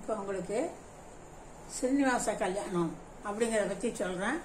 இப்போ உங்களுக்கு ஸ்ரீனிவாச கல்யாணம் அப்படிங்கிறத பற்றி சொல்கிறேன்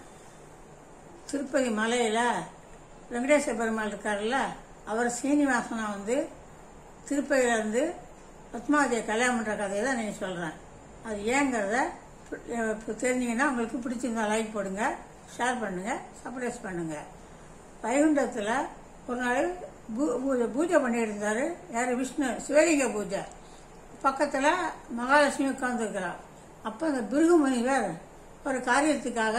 திருப்பதி மலையில் வெங்கடேச பெருமாள் இருக்கார்ல அவர் சீனிவாசனா வந்து திருப்பதியிலேருந்து பத்மாவதியை கல்யாணம் பண்ணுற கதையை தான் நீங்கள் சொல்கிறேன் அது ஏங்கிறத இப்போ தெரிஞ்சிங்கன்னா உங்களுக்கு பிடிச்சிருந்தா லைக் போடுங்க ஷேர் பண்ணுங்கள் சப்ரைஸ் பண்ணுங்கள் வைகுண்டத்தில் ஒரு நாள் பூ- பூஜை பூஜை பண்ணிட்டு இருந்தார் யார் விஷ்ணு சிவலிங்க பூஜை பக்கத்தில் மகாலட்சுமி உட்காந்துருக்கிறார் அப்போ அந்த பிருகு முனிவர் ஒரு காரியத்துக்காக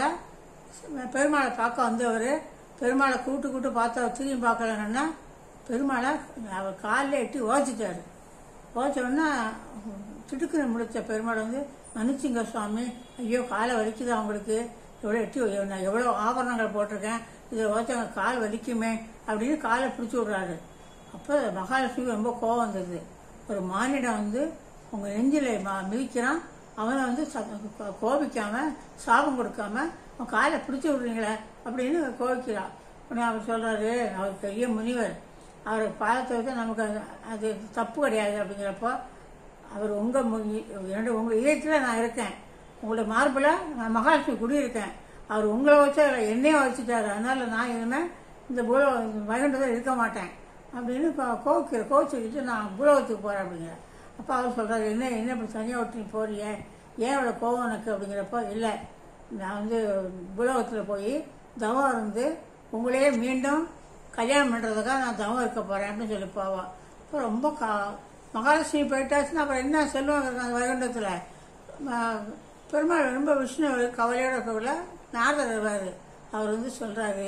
பெருமாளை பார்க்க வந்தவர் பெருமாளை கூட்டு கூட்டு பார்த்து அவர் திரும்பி பார்க்கலன்னா பெருமாளை அவர் காலில் எட்டி ஓச்சிட்டாரு ஓச்சோன்னா திடுக்குன்னு முடிச்ச பெருமாள் வந்து மன்னிச்சுங்க சுவாமி ஐயோ காலை வலிக்குதா அவங்களுக்கு எவ்வளோ எட்டி நான் எவ்வளோ ஆபரணங்கள் போட்டிருக்கேன் இதை ஓச்சவங்க கால் வலிக்குமே அப்படின்னு காலை பிடிச்சி விட்றாரு அப்போ மகாலட்சுமி ரொம்ப கோவம் வந்தது ஒரு மானிடம் வந்து உங்கள் நெஞ்சில் ம- மிதிக்கிறான் அவனை வந்து ச- கோ- கோபிக்காம சாபம் கொடுக்காம அவன் காலை பிடிச்சி விடுறீங்களே அப்படின்னு கோபிக்கிறான் உடனே அவர் சொல்றாரு அவர் பெரிய முனிவர் அவர் பாதத்தை வச்சு நமக்கு அது- அது தப்பு கிடையாது அப்படிங்கிறப்போ அவர் உங்கள் என்னோட உங்கள் இதயத்தில் நான் இருக்கேன் உங்களுடைய மார்பில் நான் மகாலட்சுமி குடியிருக்கேன் அவர் உங்களை வச்சு அதில் என்னையும் வச்சுட்டாரு அதனால நான் இனிமேல் இந்த பூலோ வைகுண்டத்தில் இருக்க மாட்டேன் அப்படின்னு கோ- கோவிக்கிற கோவிச்சுக்கிட்டு நான் பூலோகத்துக்கு போகிறேன் அப்படிங்கிற அப்போ அவர் சொல்கிறாரு என்ன என்ன இப்படி தனியாக விட்டு நீ போறியே ஏன் இவ்வளோ கோவம் எனக்கு அப்படிங்கிறப்போ இல்லை நான் வந்து பூலோகத்தில் போய் தவம் இருந்து உங்களையே மீண்டும் கல்யாணம் பண்ணுறதுக்காக நான் தவம் இருக்க போகிறேன் அப்படின்னு சொல்லி போவான் இப்போ ரொம்ப கா மகாலட்சுமி போயிட்டாச்சுன்னா அப்புறம் என்ன செல்வம் இருக்கு அந்த வைகுண்டத்தில் பெருமாள் ரொம்ப விஷ்ணு கவலையோட இருக்கக்குள்ள நாரதர் வருவார் அவர் வந்து சொல்கிறாரு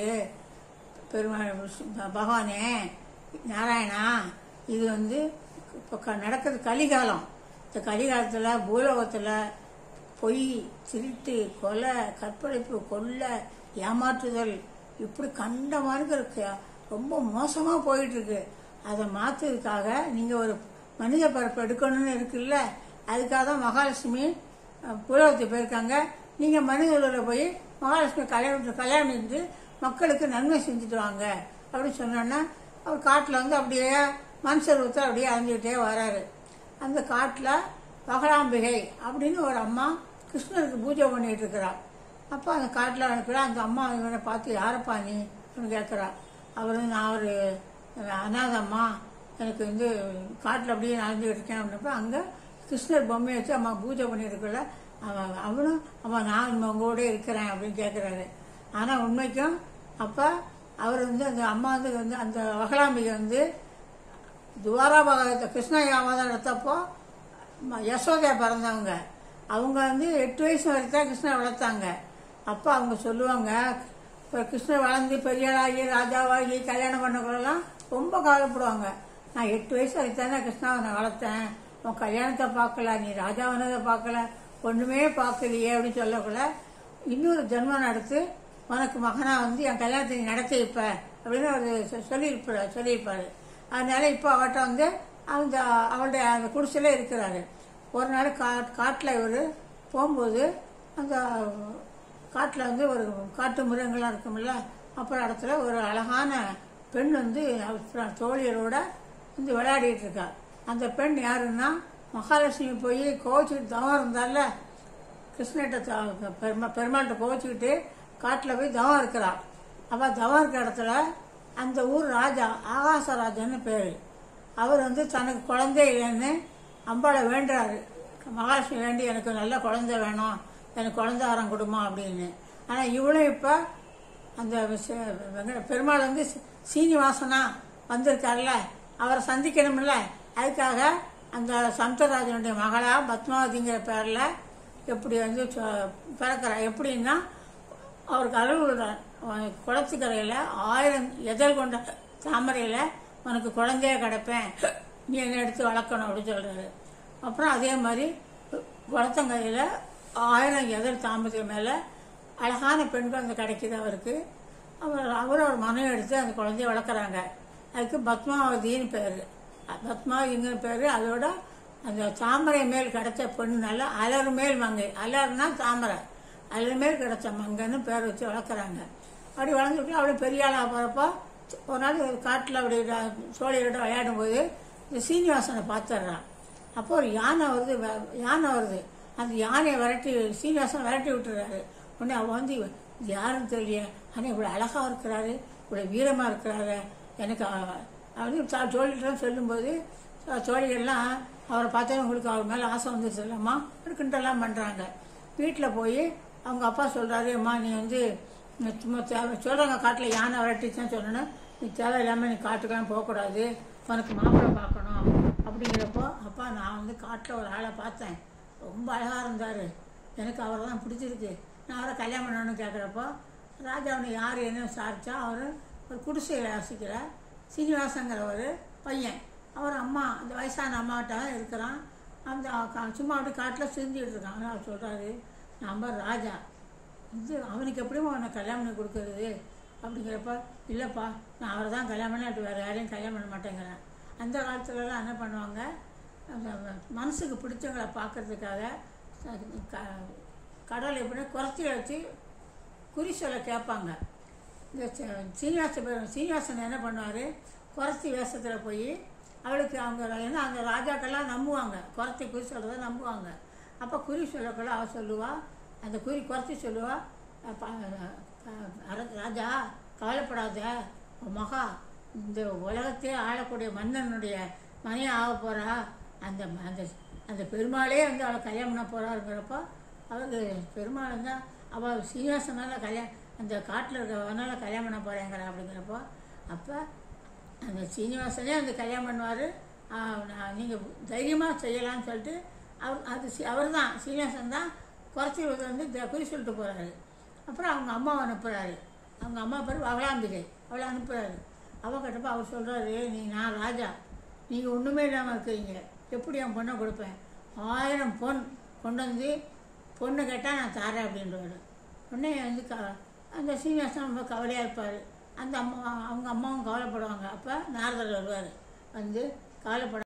பெருமாள் விஷ்ணு- பகவானே நாராயணா இது வந்து இப்போ க- நடக்கிறது கலிகாலம் இந்த கலிகாலத்தில் பூலோகத்தில் பொய் திருட்டு கொலை கற்பழிப்பு கொள்ளை ஏமாற்றுதல் இப்படி கண்ட மாதிரி இருக்கு ரொம்ப மோசமாக போயிட்டு இருக்கு அதை மாற்றுறதுக்காக நீங்கள் ஒரு மனித பரப்பு எடுக்கணும்னு இருக்குல்ல அதுக்காக தான் மகாலட்சுமி அஹ், பூலோகத்துக்கு போயிருக்காங்க நீங்கள் மனித உலகில் போய் மகாலட்சுமி கல்யாணம் கல்யாணம் செஞ்சு மக்களுக்கு நன்மை செஞ்சுட்டு வாங்க அப்படின்னு சொன்னோன்னா அவர் காட்டில் வந்து அப்படியே மண் சருவத்தை அப்படியே அலைஞ்சிக்கிட்டே வராரு அந்த காட்டில் பகலாம்பிகை அப்படின்னு ஒரு அம்மா கிருஷ்ணருக்கு பூஜை பண்ணிட்டு இருக்கிறா அப்போ அந்த காட்டில் இருக்கிற அந்த அம்மா இவனை பார்த்து யாரப்பா நீ அப்படின்னு கேட்குறா அவர் வந்து நான் ஒரு அனாதம்மா எனக்கு வந்து காட்டில் அப்படியே நடந்துகிட்டு இருக்கேன் அப்படின்னப்ப அங்கே கிருஷ்ணர் பொம்மையை வச்சு அம்மா பூஜை பண்ணியிருக்கல அவன் அவனும் அவன் நான் இனிமே உங்களோட இருக்கிறேன் அப்படின்னு கேட்குறாரு ஆனால் உண்மைக்கும் அப்போ அவர் வந்து அந்த அம்மா வந்து வந்து அந்த வகலாம்பிகை வந்து துவாராபாகத்தை கிருஷ்ண யாவதம் எடுத்தப்போ ம- யசோதா பிறந்தவங்க அவங்க வந்து எட்டு வயசு வரைக்கும் தான் கிருஷ்ணரை வளர்த்தாங்க அப்போ அவங்க சொல்லுவாங்க இப்போ கிருஷ்ணர் வளர்ந்து பெரியாளாகி ராஜாவாகி கல்யாணம் பண்ணக்குள்ளலாம் ரொம்ப கவலைப்படுவாங்க நான் எட்டு வயசு வரைக்கும் தானே கிருஷ்ணாவை நான் வளர்த்தேன் உன் கல்யாணத்தை பார்க்கல நீ ராஜாவானதை பார்க்கல ஒன்றுமே பார்க்கலையே அப்படின்னு சொல்லக்குள்ள இன்னொரு ஜென்மம் நடத்து உனக்கு மகனா வந்து என் கல்யாணத்தை நீ நடத்தி வைப்ப அப்படின்னு அவர் சொல்லியிருப்பாரு சொல்லியிருப்பாரு அதனால இப்போ அவட்ட வந்து அந்த அவளுடைய அந்த குடிசையில இருக்கிறாரு ஒரு நாள் கா காட்டில் இவர் போகும்போது அந்த காட்டில் வந்து ஒரு காட்டு மிருகங்கள்லாம் இருக்கும்ல அப்புறம் இடத்துல ஒரு அழகான பெண் வந்து அவர் தோழியரோட வந்து விளையாடிட்டு இருக்கா அந்த பெண் யாருன்னா மகாலட்சுமி போய் கோவிச்சுட்டு தவம் இருந்தால கிருஷ்ணகிட்ட த- பெருமா பெருமாள்கிட்ட கோவிச்சுக்கிட்டு காட்டில் போய் தவம் இருக்கிறாள் அவள் தவம் இருக்கிற இடத்துல அந்த ஊர் ராஜா ஆகாசராஜன்னு பேர் அவர் வந்து தனக்கு குழந்தை இல்லைன்னு அம்பாளை வேண்டுறாரு மகாலட்சுமி வேண்டி எனக்கு நல்ல குழந்தை வேணும் எனக்கு குழந்தை வரம் கொடுமா அப்படின்னு ஆனால் இவளும் இப்போ அந்த ச- வெங்க- பெருமாள் வந்து சி- சீனிவாசனா வந்திருக்கார்ல அவரை சந்திக்கணும்ல அதுக்காக அந்த சமுத்திரராஜனுடைய மகளா பத்மாவதிங்கிற பேரில் எப்படி வந்து சொ- பிறக்கிறா எப்படின்னா அவருக்கு அலுவலர் குளத்துக்கரையில் ஆயிரம் எதல் கொண்ட தாமரையில் உனக்கு குழந்தைய கிடப்பேன் நீ என்ன எடுத்து வளர்க்கணும் அப்படின்னு சொல்கிறாரு அப்புறம் அதே மாதிரி குளத்தங்கரையில் ஆயிரம் எதல் தாமரை மேலே அழகான பெண் குழந்தை கிடைக்குது அவருக்கு அவர் அவர் ஒரு மனம் எடுத்து அந்த குழந்தைய வளர்க்குறாங்க அதுக்கு பத்மாவதின்னு பேர் பத்மாவதிங்கிற பேர் அதோட அந்த தாமரை மேல் கிடைச்ச பெண்ணுனால அலர் மேல் மங்கை அலர்னா தாமரை அலர் மேல் கிடைச்ச மங்கைன்னு பேர் வச்சு வளர்க்குறாங்க அப்படி வளர்ந்துட்டு அப்படியே பெரிய ஆளாக போகிறப்போ ஒரு நாள் காட்டில் அப்படி ர- சோழியரோட விளையாடும் போது இந்த சீனிவாசனை பார்த்துடுறான் அப்போ ஒரு யானை வருது வ- யானை வருது அந்த யானையை விரட்டி சீனிவாசன் விரட்டி விட்டுறாரு உடனே அவன் வந்து இவ- இது யாருன்னு தெரியல ஆனால் இவ்வளோ அழகா இருக்கிறாரு இவ்வளோ வீரமாக இருக்கிறாரு எனக்கு அ- அப்படின்னு தா- தோழிகிட்ட சொல்லும்போது அஹ், தோழிகள்லாம் அவரை பார்த்தா உங்களுக்கு அவர் மேலே ஆசை வந்துருச்சு இல்லைம்மா கிண்டெல்லாம் பண்ணுறாங்க வீட்டில் போய் அவங்க அப்பா சொல்கிறாரு அம்மா நீ வந்து நீ சும்மா தேவை சொல்கிறாங்க காட்டில் யானை விரட்டிச்சுன்னு சொன்னோன்னே நீ தேவையில்லாமல் நீ காட்டுக்கெல்லாம் போகக்கூடாது உனக்கு மாப்பிள்ளை பார்க்கணும் அப்படிங்கிறப்போ அப்பா நான் வந்து காட்டில் ஒரு ஆளை பார்த்தேன் ரொம்ப அழகாக இருந்தார் எனக்கு அவரை தான் பிடிச்சிருக்கு நான் அவரை கல்யாணம் பண்ணணும்னு கேட்குறப்போ ராஜா அவனை யார் என்ன விசாரிச்சா அவர் ஒரு குடிசையில் வசிக்கிற சீனிவாசங்கிற ஒரு பையன் அவர் அம்மா அந்த வயசான அம்மாட்ட தான் இருக்கிறான் அந்த க- சும்மா அப்படி காட்டில் சிந்திட்டு இருக்கான் ஆனால் அவர் சொல்கிறாரு நம்ம ராஜா இது அவனுக்கு எப்படியும் அவனை கல்யாணம் பண்ணி கொடுக்கறது அப்படிங்கிறப்ப இல்லைப்பா நான் அவரை தான் கல்யாணம் பண்ணி அப்படி வேறு யாரையும் கல்யாணம் பண்ண மாட்டேங்கிறேன் அந்த காலத்துலலாம் என்ன பண்ணுவாங்க அந்த மனசுக்கு பிடிச்சவங்களை பார்க்கறதுக்காக அது க- கடவுள் எப்படின்னா குறைச்சி வச்சு குறி சொல்ல கேட்பாங்க இந்த ச- சீனிவாச பெரு- சீனிவாசன் என்ன பண்ணுவார் குறைச்சி வேஷத்தில் போய் அவளுக்கு அவங்க ஏன்னா அந்த ராஜாக்கெல்லாம் நம்புவாங்க குறைச்சி குறி சொல்கிறத நம்புவாங்க அப்போ குறி சொல்லக்குள்ள அவள் சொல்லுவா அந்த குறி குறைச்சி சொல்லுவா அஹ் ப- அஹ் அர- ராஜா கவலைப்படாத உன் மகா இந்த உலகத்தையே ஆளக்கூடிய மன்னனுடைய மனைவி ஆக போகிறா அந்த அந்த அந்த பெருமாளே வந்து அவளை கல்யாணம் பண்ண போகிறாருங்கிறப்போ அவருக்கு பெருமாள் வந்து அவள் சீனிவாசனால கல்யாணம் அந்த காட்டில் இருக்கிறவனால கல்யாணம் பண்ண போகிறேங்கிறா அப்படிங்கிறப்போ அப்போ அந்த சீனிவாசனே அந்த கல்யாணம் பண்ணுவார் நீங்கள் தைரியமாக செய்யலாம்னு சொல்லிட்டு அவர் அது அவர் தான் சீனிவாசன் தான் குறைச்சி வந்து த- குறி சொல்லிட்டு போகிறாரு அப்புறம் அவங்க அம்மாவை அனுப்புகிறாரு அவங்க அம்மா பேர் அவளாம்பிகை அவளை அனுப்புகிறாரு அவ கிட்டப்ப அவர் சொல்கிறாரு நீ நான் ராஜா நீங்கள் ஒன்றுமே இல்லாமல் இருக்கிறீங்க எப்படி என் பொண்ணை கொடுப்பேன் ஆயிரம் பொன் கொண்டு வந்து பொண்ணு கேட்டால் நான் தரேன் அப்படின்றவாரு உடனே வந்து க அந்த சீனிவாசன் ரொம்ப கவலையாக இருப்பார் அந்த அம்மா அவங்க அம்மாவும் கவலைப்படுவாங்க அப்போ நாரதர் வருவார் வந்து கவலைப்பட